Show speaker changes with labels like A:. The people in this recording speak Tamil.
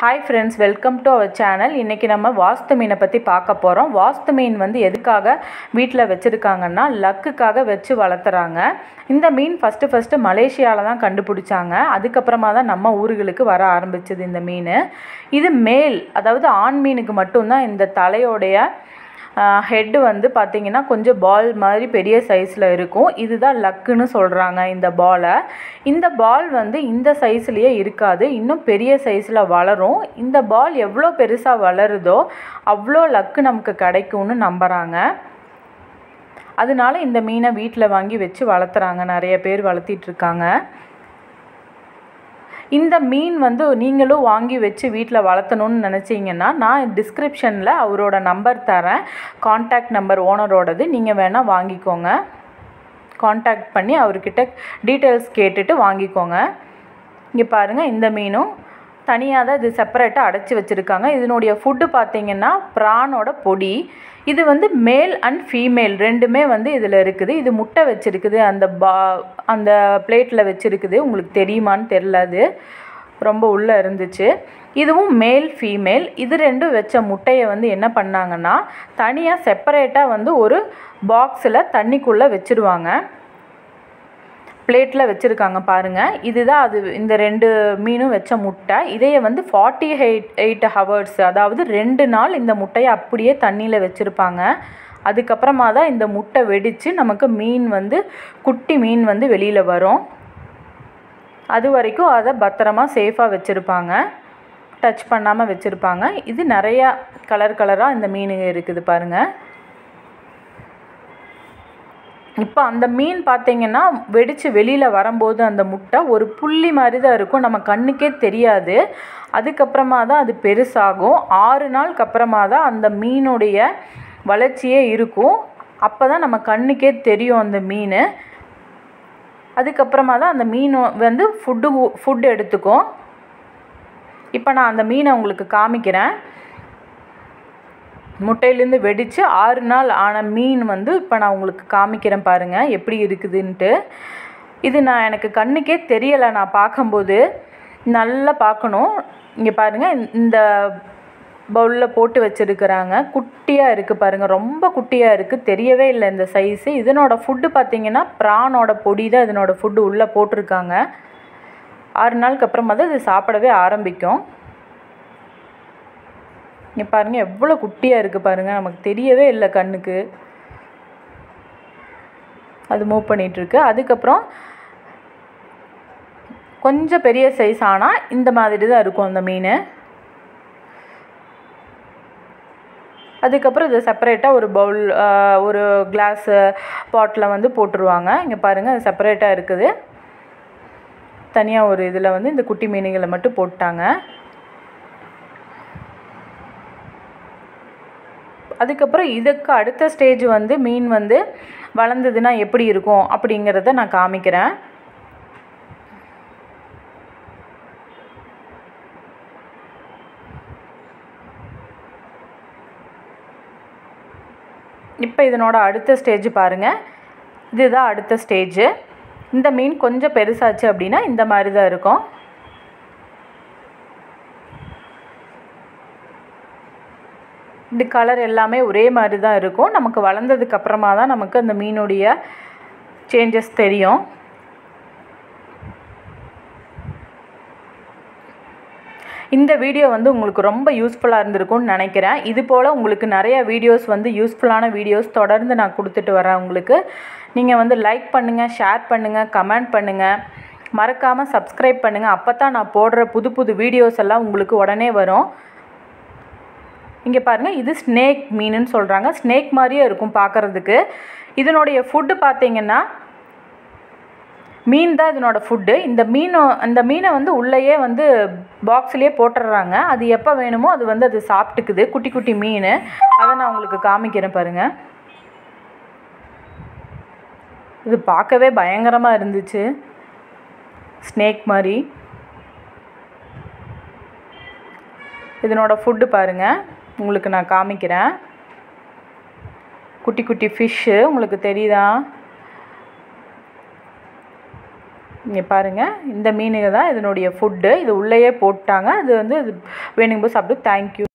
A: hi friends welcome to our channel இன்றைக்கி நம்ம வாஸ்து மீனை பற்றி பார்க்க போகிறோம் வாஸ்து மீன் வந்து எதுக்காக வீட்டில் வச்சுருக்காங்கன்னா லக்குக்காக வச்சு வளர்த்துறாங்க இந்த மீன் ஃபஸ்ட்டு ஃபஸ்ட்டு மலேசியாவில் தான் கண்டுபிடிச்சாங்க அதுக்கப்புறமா தான் நம்ம ஊர்களுக்கு வர ஆரம்பிச்சது இந்த மீன் இது மேல் அதாவது ஆண் மீனுக்கு மட்டும்தான் இந்த தலையோடைய ஹெட்டு வந்து பார்த்திங்கன்னா கொஞ்சம் பால் மாதிரி பெரிய சைஸில் இருக்கும் இதுதான் லக்குன்னு சொல்கிறாங்க இந்த பாலை இந்த பால் வந்து இந்த சைஸ்லேயே இருக்காது இன்னும் பெரிய சைஸில் வளரும் இந்த பால் எவ்வளோ பெருசாக வளருதோ அவ்வளோ லக்கு நமக்கு கிடைக்கும்னு நம்புகிறாங்க அதனால இந்த மீனை வீட்டில் வாங்கி வச்சு வளர்த்துறாங்க நிறைய பேர் வளர்த்திட்ருக்காங்க இந்த மீன் வந்து நீங்களும் வாங்கி வச்சு வீட்டில் வளர்த்தணுன்னு நினச்சிங்கன்னா நான் டிஸ்கிரிப்ஷனில் அவரோட நம்பர் தரேன் காண்டாக்ட் நம்பர் ஓனரோடது நீங்கள் வேணால் வாங்கிக்கோங்க காண்டாக்ட் பண்ணி அவர்கிட்ட டீட்டெயில்ஸ் கேட்டுட்டு வாங்கிக்கோங்க இங்கே பாருங்கள் இந்த மீனும் தனியாக தான் இது செப்பரேட்டாக அடைச்சி வச்சுருக்காங்க இதனுடைய ஃபுட்டு பார்த்தீங்கன்னா ப்ரானோட பொடி இது வந்து மேல் அண்ட் ஃபீமேல் ரெண்டுமே வந்து இதில் இருக்குது இது முட்டை வச்சுருக்குது அந்த பா அந்த பிளேட்டில் வச்சுருக்குது உங்களுக்கு தெரியுமான்னு தெரில அது ரொம்ப உள்ளே இருந்துச்சு இதுவும் மேல் ஃபீமேல் இது ரெண்டும் வச்ச முட்டையை வந்து என்ன பண்ணாங்கன்னா தனியாக செப்பரேட்டாக வந்து ஒரு பாக்ஸில் தண்ணிக்குள்ளே வச்சுருவாங்க பிளேட்டில் வச்சுருக்காங்க பாருங்கள் இதுதான் அது இந்த ரெண்டு மீனும் வச்ச முட்டை இதையை வந்து ஃபார்ட்டி எயிட் எயிட் ஹவர்ஸ் அதாவது ரெண்டு நாள் இந்த முட்டையை அப்படியே தண்ணியில் வச்சுருப்பாங்க அதுக்கப்புறமா தான் இந்த முட்டை வெடித்து நமக்கு மீன் வந்து குட்டி மீன் வந்து வெளியில் வரும் அது வரைக்கும் அதை பத்திரமா சேஃபாக வச்சுருப்பாங்க டச் பண்ணாமல் வச்சுருப்பாங்க இது நிறையா கலர் கலராக இந்த மீனுங்க இருக்குது பாருங்கள் இப்போ அந்த மீன் பார்த்தீங்கன்னா வெடித்து வெளியில் வரும்போது அந்த முட்டை ஒரு புள்ளி மாதிரி தான் இருக்கும் நம்ம கண்ணுக்கே தெரியாது அதுக்கப்புறமா தான் அது பெருசாகும் ஆறு நாளுக்கு அப்புறமா தான் அந்த மீனுடைய வளர்ச்சியே இருக்கும் அப்போ தான் நம்ம கண்ணுக்கே தெரியும் அந்த மீன் அதுக்கப்புறமா தான் அந்த மீன் வந்து ஃபுட்டு ஃபுட் எடுத்துக்கும் இப்போ நான் அந்த மீனை உங்களுக்கு காமிக்கிறேன் முட்டையிலேருந்து வெடித்து ஆறு நாள் ஆன மீன் வந்து இப்போ நான் உங்களுக்கு காமிக்கிறேன் பாருங்கள் எப்படி இருக்குதுன்ட்டு இது நான் எனக்கு கண்ணுக்கே தெரியலை நான் பார்க்கும்போது நல்லா பார்க்கணும் இங்கே பாருங்கள் இந்த பவுலில் போட்டு வச்சுருக்குறாங்க குட்டியாக இருக்குது பாருங்கள் ரொம்ப குட்டியாக இருக்குது தெரியவே இல்லை இந்த சைஸு இதனோட ஃபுட்டு பார்த்திங்கன்னா ப்ரானோட பொடி தான் இதனோட ஃபுட்டு உள்ளே போட்டிருக்காங்க ஆறு நாளுக்கு அப்புறமா தான் இது சாப்பிடவே ஆரம்பிக்கும் இங்கே பாருங்கள் எவ்வளோ குட்டியாக இருக்குது பாருங்கள் நமக்கு தெரியவே இல்லை கண்ணுக்கு அது மூவ் பண்ணிகிட்ருக்கு அதுக்கப்புறம் கொஞ்சம் பெரிய சைஸ் ஆனால் இந்த மாதிரி தான் இருக்கும் அந்த மீன் அதுக்கப்புறம் இதை செப்பரேட்டாக ஒரு பவுல் ஒரு கிளாஸ் பாட்டில் வந்து போட்டுருவாங்க இங்கே பாருங்கள் அது செப்பரேட்டாக இருக்குது தனியாக ஒரு இதில் வந்து இந்த குட்டி மீனுகளை மட்டும் போட்டாங்க அதுக்கப்புறம் இதுக்கு அடுத்த ஸ்டேஜ் வந்து மீன் வந்து வளர்ந்ததுன்னா எப்படி இருக்கும் அப்படிங்கிறத நான் காமிக்கிறேன் இப்போ இதனோட அடுத்த ஸ்டேஜ் பாருங்கள் இதுதான் அடுத்த ஸ்டேஜு இந்த மீன் கொஞ்சம் பெருசாச்சு அப்படின்னா இந்த மாதிரி தான் இருக்கும் இந்த கலர் எல்லாமே ஒரே மாதிரி தான் இருக்கும் நமக்கு வளர்ந்ததுக்கு அப்புறமா தான் நமக்கு அந்த மீனுடைய சேஞ்சஸ் தெரியும் இந்த வீடியோ வந்து உங்களுக்கு ரொம்ப யூஸ்ஃபுல்லாக இருந்திருக்கும்னு நினைக்கிறேன் இது போல் உங்களுக்கு நிறைய வீடியோஸ் வந்து யூஸ்ஃபுல்லான வீடியோஸ் தொடர்ந்து நான் கொடுத்துட்டு வரேன் உங்களுக்கு நீங்கள் வந்து லைக் பண்ணுங்கள் ஷேர் பண்ணுங்கள் கமெண்ட் பண்ணுங்கள் மறக்காமல் சப்ஸ்கிரைப் பண்ணுங்கள் அப்போ தான் நான் போடுற புது புது வீடியோஸ் எல்லாம் உங்களுக்கு உடனே வரும் இங்கே பாருங்கள் இது ஸ்னேக் மீனுன்னு சொல்கிறாங்க ஸ்னேக் மாதிரியே இருக்கும் பார்க்குறதுக்கு இதனுடைய ஃபுட்டு பார்த்தீங்கன்னா மீன் தான் இதனோட ஃபுட்டு இந்த மீனை அந்த மீனை வந்து உள்ளேயே வந்து பாக்ஸ்லேயே போட்டுடுறாங்க அது எப்போ வேணுமோ அது வந்து அது சாப்பிட்டுக்குது குட்டி குட்டி மீன் அதை நான் உங்களுக்கு காமிக்கிறேன் பாருங்கள் இது பார்க்கவே பயங்கரமாக இருந்துச்சு ஸ்னேக் மாதிரி இதனோட ஃபுட்டு பாருங்கள் உங்களுக்கு நான் காமிக்கிறேன் குட்டி குட்டி ஃபிஷ்ஷு உங்களுக்கு தெரியுதா இங்கே பாருங்கள் இந்த மீனுங்க தான் இதனுடைய ஃபுட்டு இது உள்ளேயே போட்டாங்க அது வந்து இது வேணுங்கும்போது சாப்பிட்டு தேங்க்யூ